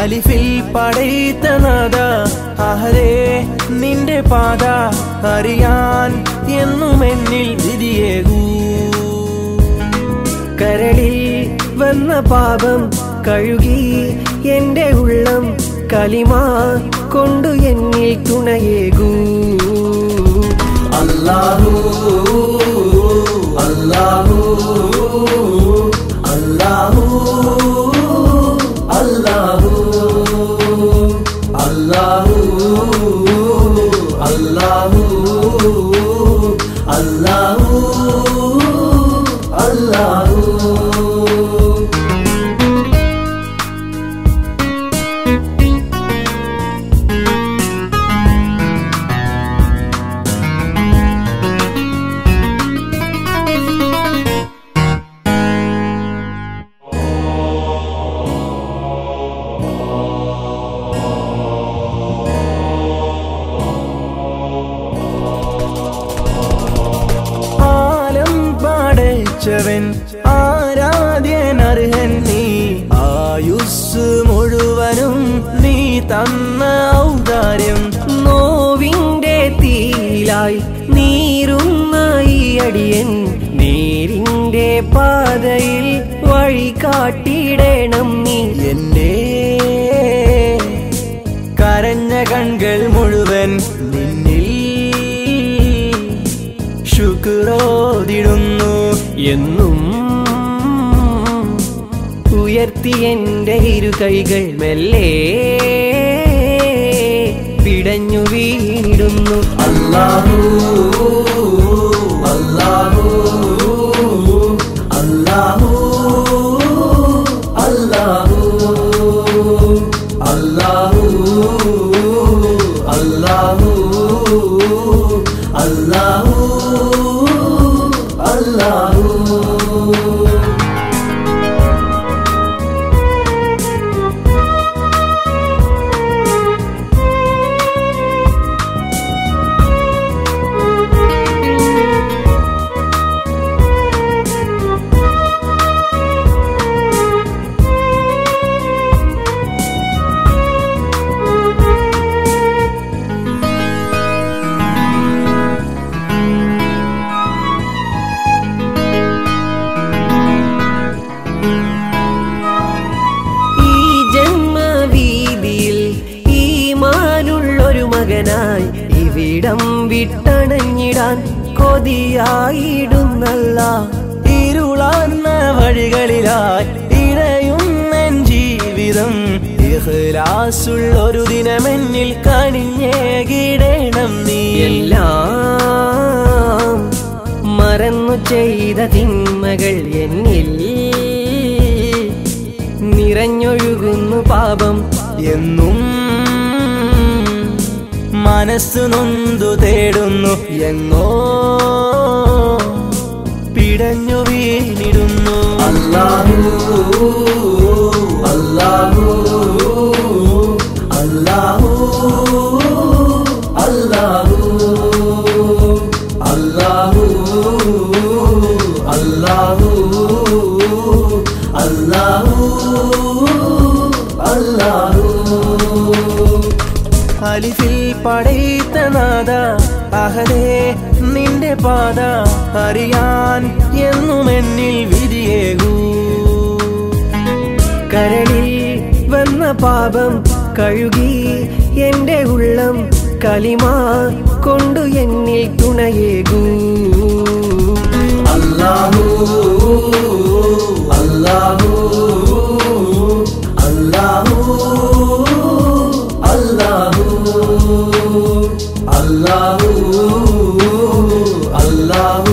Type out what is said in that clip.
അലിഫിൽ പടയിത്ത നാദ അഹരേ നിന്റെ പാത അറിയാൻ എന്നും എന്നിൽ വിധിയേകൂ കരളിൽ വന്ന പാപം കഴുകി എന്റെ ഉള്ളം കലിമാ കൊണ്ടു എന്നിൽ തുണയേകൂ അല്ലാഹു അല്ലാഹു അല്ലാഹു അല്ലാഹു അല്ലാഹു അല്ലാഹു അല്ലാഹു അല്ലാഹു ആലം പാടച്ചവൻ ആരാധ്യൻ അർഹൻ നീ ആയുസ് മുഴുവനും നീ തന്ന ഔദാര്യം നോവിന്റെ തീലായി നീറുന്ന ഈ അടിയൻ നേരിന്റെ പാതയിൽ വഴി കാട്ടിടണം നീ എന്റെ കരഞ്ഞ കൺകൾ മുഴുവൻ നിന്നിൽ ശുക്രോതിടുന്നു എന്നും ഉയർത്തി എന്റെ ഇരു കൈകൾ മെല്ലെ പിടഞ്ഞു വീണിടുന്നു അല്ലാഹു അല്ലാഹു അല്ലാഹു അല്ലാഹു അല്ലാഹു അല്ലാഹു അല്ലാഹു അല്ലാഹു ഈ ജന്മവീതിയിൽ ഈ മാനുള്ളൊരു മകനായി ഇവിടം വിട്ടണഞ്ഞിടാൻ കൊതിയായിടുന്നല്ല ഇരുളാർന്ന വഴികളിലായി ഇടയുന്നൻ ജീവിതം ഇഖ്ലാസുള്ളൊരു ദിനമെന്നിൽ കണിഞ്ഞേകിടണം നീ എല്ലാം മറന്നു ചെയ്ത തിന്മകൾ എന്നിൽ നിറഞ്ഞൊഴുകുന്നു പാപം എന്നും മനസ്സു നൊന്തു തേടുന്നു എങ്ങോ പിടഞ്ഞു വീണിടുന്നു അല്ലാഹു അല്ലാഹു അല്ലാഹു അല്ലാഹു അല്ലാഹു അല്ലാഹു അല്ലാഹു അല്ലാഹു അലിഫിൽ പടയിത്ത നാദ അഹദേ നിന്റെ പാത അറിയാൻ എന്നും എന്നിൽ വിധിയേകൂ കരളിൽ വന്ന പാപം കഴുകി എന്റെ ഉള്ളം കലിമാ കൊണ്ടു എന്നിൽ തുണയേകൂ അല്ലാഹു അല്ലാഹു അല്ലാഹു അല്ലാഹു അല്ലാഹു അല്ലാഹു